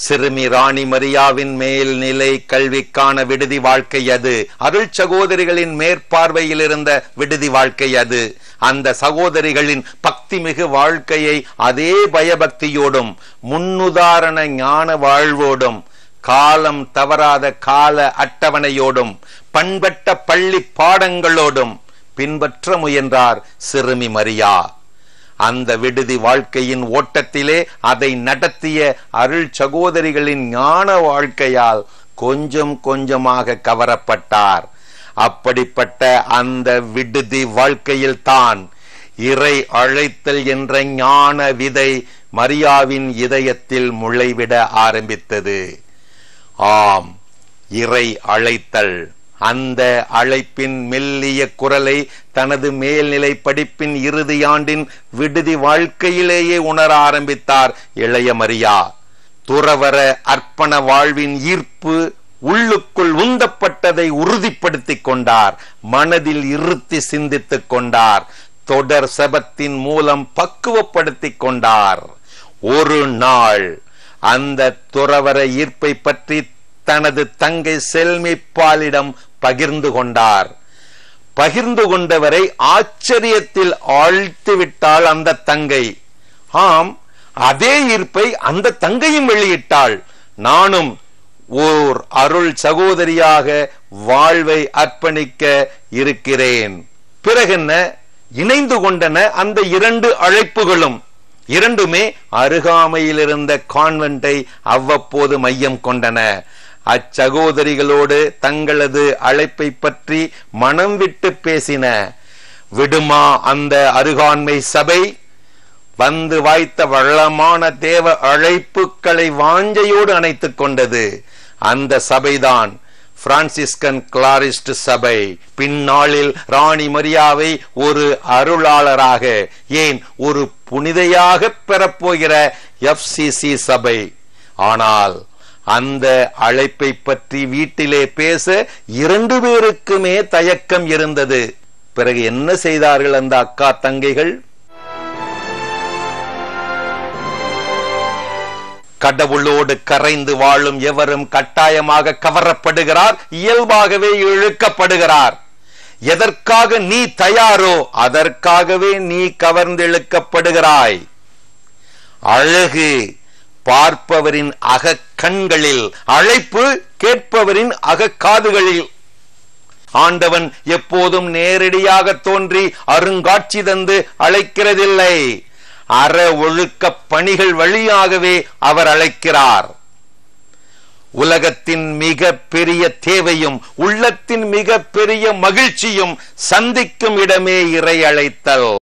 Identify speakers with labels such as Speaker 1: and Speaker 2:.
Speaker 1: சிறுமி ராணி மரியாவின் மேல்நிலை கல்விக்கான விடுதி வாழ்க்கை அது அருள் சகோதரிகளின் மேற்பார்வையில் இருந்த விடுதி வாழ்க்கை அது அந்த சகோதரிகளின் பக்தி மிகு வாழ்க்கையை அதே பயபக்தியோடும் முன்னுதாரண ஞான வாழ்வோடும் காலம் தவறாத கால அட்டவணையோடும் பண்பட்ட பள்ளி பாடங்களோடும் பின்பற்ற முயன்றார் சிறுமி மரியா அந்த விடுதி வாழ்க்கையின் ஓட்டத்திலே அதை நடத்திய அருள் சகோதரிகளின் ஞான வாழ்க்கையால் கொஞ்சம் கொஞ்சமாக கவரப்பட்டார் அப்படிப்பட்ட அந்த விடுதி வாழ்க்கையில் தான் இறை அழைத்தல் என்ற ஞான விதை மரியாவின் இதயத்தில் முளைவிட ஆரம்பித்தது ஆம் இறை அழைத்தல் அந்த அழைப்பின் மெல்லிய குரலை தனது மேல்நிலை படிப்பின் இறுதியாண்டின் விடுதி வாழ்க்கையிலேயே உணர ஆரம்பித்தார் இளைய மரியா துறவர அர்ப்பண வாழ்வின் ஈர்ப்பு உள்ளுக்குள் உந்தப்பட்டதை உறுதிப்படுத்திக் கொண்டார் மனதில் இருத்தி சிந்தித்துக் கொண்டார் தொடர் செபத்தின் மூலம் பக்குவப்படுத்திக் கொண்டார் ஒரு நாள் அந்த துறவர ஈர்ப்பை பற்றி தனது தங்கை செல்மிப்பாலிடம் பகிர்ந்து கொண்டார் பகிர்ந்து கொண்டவரை ஆச்சரியத்தில் ஆழ்த்து விட்டாள் அந்த தங்கை ஆம் அதே ஈர்ப்பை அந்த தங்கையும் வெளியிட்டாள் நானும் ஓர் அருள் சகோதரியாக வாழ்வை அர்ப்பணிக்க இருக்கிறேன் பிறகென்ன இணைந்து கொண்டன அந்த இரண்டு அழைப்புகளும் இரண்டுமே அருகாமையில் இருந்த கான்வென்ட்டை அவ்வப்போது மையம் கொண்டன அச்சகோதரிகளோடு தங்களது அழைப்பை பற்றி மனம் விட்டு பேசின விடுமா அந்த அருகாண்மை சபை வந்து வாய்த்த வளமான தேவ அழைப்புகளை வாஞ்சையோடு அணைத்துக் கொண்டது அந்த சபைதான் பிரான்சிஸ்கன் கிளாரிஸ்ட் சபை பின்னாளில் ராணி மரியாவை ஒரு அருளாளராக ஏன் ஒரு புனிதையாக பெறப்போகிற எஃப்சிசி சபை ஆனால் அந்த அழைப்பை பற்றி வீட்டிலே பேச இரண்டு பேருக்குமே தயக்கம் இருந்தது பிறகு என்ன செய்தார்கள் அந்த அக்கா தங்கைகள் கடவுளோடு கரைந்து வாழும் எவரும் கட்டாயமாக கவரப்படுகிறார் இயல்பாகவே இழுக்கப்படுகிறார் எதற்காக நீ தயாரோ அதற்காகவே நீ கவர்ந்தெழுக்கப்படுகிறாய் அழகு பார்ப்பவரின் அக கண்களில் அழைப்பு கேட்பவரின் அக காதுகளில் ஆண்டவன் எப்போதும் நேரடியாக தோன்றி அருங்காட்சி தந்து அழைக்கிறதில்லை அற ஒழுக்க பணிகள் வழியாகவே அவர் அழைக்கிறார் உலகத்தின் மிக பெரிய தேவையும் உள்ளத்தின் மிக பெரிய மகிழ்ச்சியும் சந்திக்கும் இடமே இறை அழைத்தல்